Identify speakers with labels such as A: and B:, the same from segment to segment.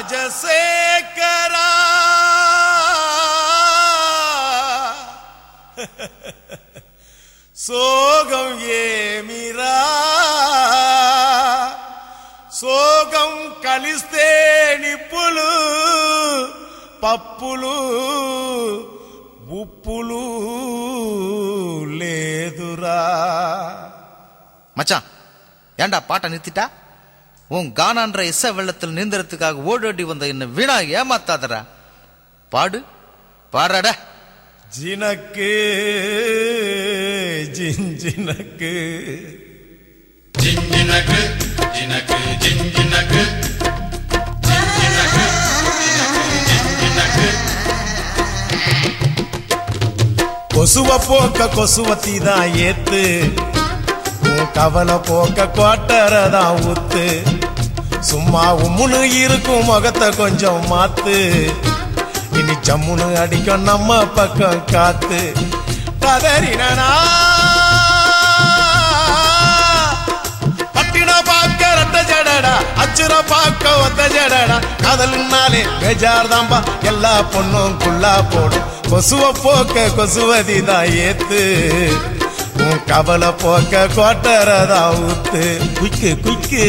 A: ராஜசேகரா சோகம் ஏமிரா సోగం కలిస్తే నిప్పులు పప్పులు ఉప్పులు లేదురా
B: மச்சான் ஏன்டா பாட்டை நிறுத்திட்டா உன் கானான்ற இசை வெள்ளத்தில் நீந்தறதுக்காக ஓடோடி வந்த என்ன வீணா ஏமாத்தாதடா பாடு பாடுறாடா
A: ஜினக்கு ஜிஞ்சினக்கு
C: ஜிஞ்சினக்கு ஜினக்கு ஜிஞ்சினக்கு ஜிஞ்சினக்கு ஜிஞ்சினக்கு
A: கொசுவ போக்க கொசுவத்தி தான் ஏத்து உன் கவலை போக்க கோட்டரதான் ஊத்து சும்மா உம்முன்னு இருக்கும் முகத்தை கொஞ்சம் மாத்து இனி ஜம்முன்னு அடிக்கும் நம்ம பக்கம் காத்து கதறினா பட்டின பாக்க ரெட்ட ஜடடா அச்சுர பாக்க ஒத்த ஜடடா காதல்னாலே பேஜார் தாம்பா எல்லா பொண்ணும் குள்ளா போடும் கொசுவ போக்க கொசுவதி தான் ஏத்து உன் கவலை போக்க கோட்டரதா ஊத்து குய்க்கு குய்க்கு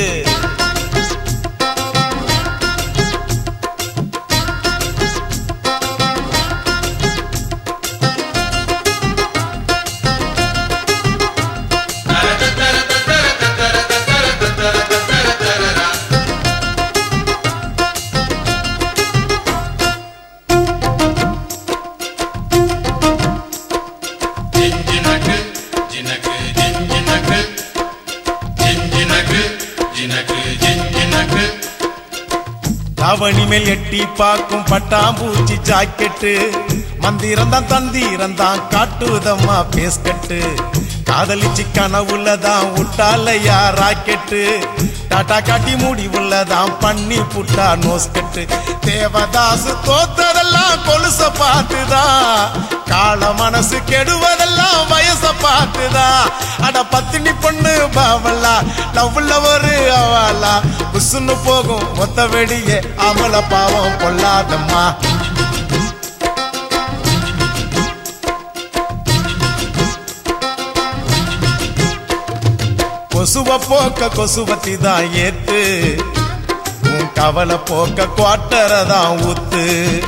C: ஜிஞ்சினக்கு ஜினக்கு ஜிஞ்சினக்கு ஜிஞ்சினக்கு ஜினக்கு ஜிஞ்சினக்கு
A: தாவணி மேல் எட்டி பார்க்கும் பட்டாம்பூச்சி ஜாக்கெட்டு மந்திரம் தான் தந்திரம் தான் காட்டுதம்மா பேஸ்கட்டு காதலிச்சு கனவுலதான் விட்டாலையா ராக்கெட்டு டாட்டா காட்டி முடிவுள்ளதான் பண்ணி புட்டா நோஸ்கட்டு தேவதாசு தோத்ததெல்லாம் கொலுச பார்த்துதான் கால மனசு கெடுவதெல்லாம் வயச பார்த்துதான் அட பத்தினி பொண்ணு பாவலா லவ்ல ஒரு அவளா புசுன்னு போகும் ஒத்த வெடியே அமல பாவம் கொள்ளாதம்மா கொசுவ போக்க கொசுவத்தி தான் ஏத்து உன் கவலை போக்க குவாட்டரதான் ஊத்து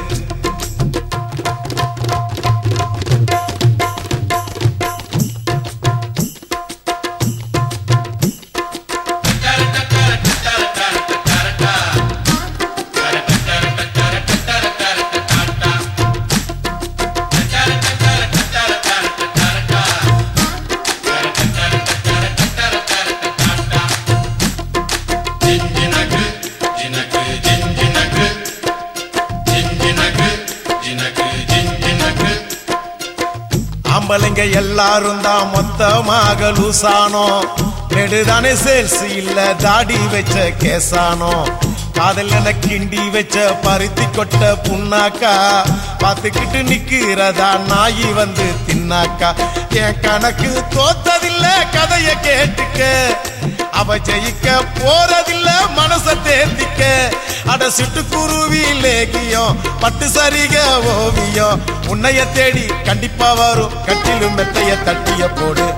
C: ஜிஞ்சினக்கு ஜினக்கு ஜிஞ்சினக்கு ஜிஞ்சினக்கு ஜினக்கு ஜிஞ்சினக்கு
A: ஆம்பளைங்க எல்லாரும் தான் மொத்தமாக லூசானோ நெடுதானே சேல்ஸ் இல்ல தாடி வச்ச கேசானோ காதல் என கிண்டி வச்ச பருத்தி கொட்ட புண்ணாக்கா பார்த்துக்கிட்டு நிக்கிறதா நாயி வந்து தின்னாக்கா என் கணக்கு தோத்ததில்ல கதைய கேட்டுக்க அவ ஜெயிக்க போறதில்ல மனச தேர்த்திக்க அட சிட்டுக்குருவி லேகியம் பட்டு சரிக ஓவியம் உன்னைய தேடி கண்டிப்பா வரும் கட்டிலும் மெத்தைய தட்டிய போடு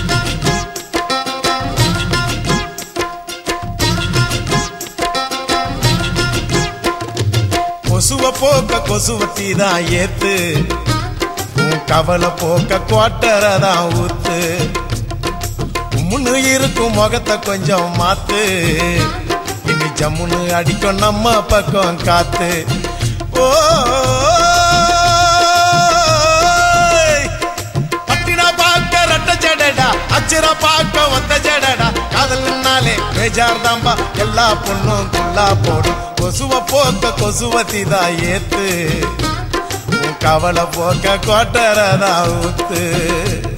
A: கொசுவ போக்க கொசுவத்தி தான் ஏத்து உன் கவலை போக்க குவாட்டரதான் ஊத்து முன்னு இருக்கும் முகத்தை கொஞ்சம் மாத்து இனி ஜம்முன்னு அடிக்கும் நம்ம பக்கம் காத்து ஓ பட்டினா பார்க்க ரெட்ட ஜடடா அச்சிர பார்க்க ஒத்த ஜடடா காதல்னாலே பேஜார் தாம்பா எல்லா பொண்ணும் குள்ளா போடும் கொசுவ போக்க கொசுவத்தி தான் ஏத்து உன் கவலை போக்க கோட்டரதா ஊத்து